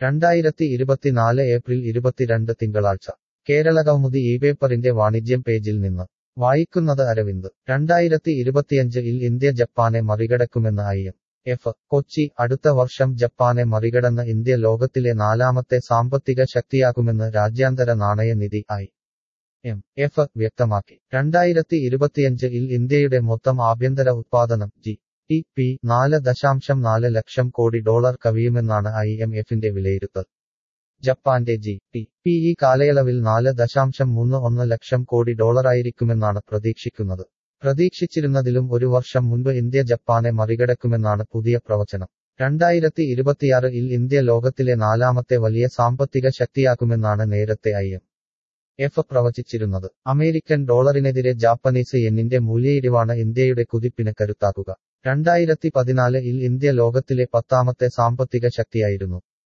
രണ്ടായിരത്തി ഇരുപത്തിനാല് ഏപ്രിൽ ഇരുപത്തിരണ്ട് തിങ്കളാഴ്ച കേരളകൗമുദി ഈ പേപ്പറിന്റെ വാണിജ്യം പേജിൽ നിന്ന് വായിക്കുന്നത് അരവിന്ദ് രണ്ടായിരത്തി ഇരുപത്തിയഞ്ച് ഇൽ ഇന്ത്യ ജപ്പാനെ മറികടക്കുമെന്ന് ഐ എം എഫ് കൊച്ചി അടുത്ത വർഷം ജപ്പാനെ മറികടന്ന് ഇന്ത്യ ലോകത്തിലെ നാലാമത്തെ സാമ്പത്തിക ശക്തിയാകുമെന്ന് രാജ്യാന്തര നാണയ നിധി ഐ എം എഫ് വ്യക്തമാക്കി രണ്ടായിരത്തി ഇരുപത്തിയഞ്ച് ഇൽ ഇന്ത്യയുടെ മൊത്തം ആഭ്യന്തര ഉത്പാദനം ജി ടി പി നാല് ദശാംശം നാല് ലക്ഷം കോടി ഡോളർ കവിയുമെന്നാണ് ഐ എം എഫിന്റെ വിലയിരുത്തൽ ജപ്പാന്റെ ജി ടി പി ഈ കാലയളവിൽ നാല് ദശാംശം മൂന്ന് ഒന്ന് ലക്ഷം കോടി ഡോളറായിരിക്കുമെന്നാണ് പ്രതീക്ഷിക്കുന്നത് പ്രതീക്ഷിച്ചിരുന്നതിലും ഒരു വർഷം മുൻപ് ഇന്ത്യ ജപ്പാനെ മറികടക്കുമെന്നാണ് പുതിയ പ്രവചനം രണ്ടായിരത്തി ഇരുപത്തിയാറ് ഇൽ ഇന്ത്യ ലോകത്തിലെ നാലാമത്തെ വലിയ സാമ്പത്തിക ശക്തിയാകുമെന്നാണ് നേരത്തെ ഐ എം എഫ് പ്രവചിച്ചിരുന്നത് അമേരിക്കൻ ഡോളറിനെതിരെ ജാപ്പനീസ് യെന്നിന്റെ മൂല്യയിടിവാണ് ഇന്ത്യയുടെ കുതിപ്പിന് കരുത്താക്കുക രണ്ടായിരത്തി പതിനാല് ഇൽ ഇന്ത്യ ലോകത്തിലെ പത്താമത്തെ സാമ്പത്തിക ശക്തിയായിരുന്നു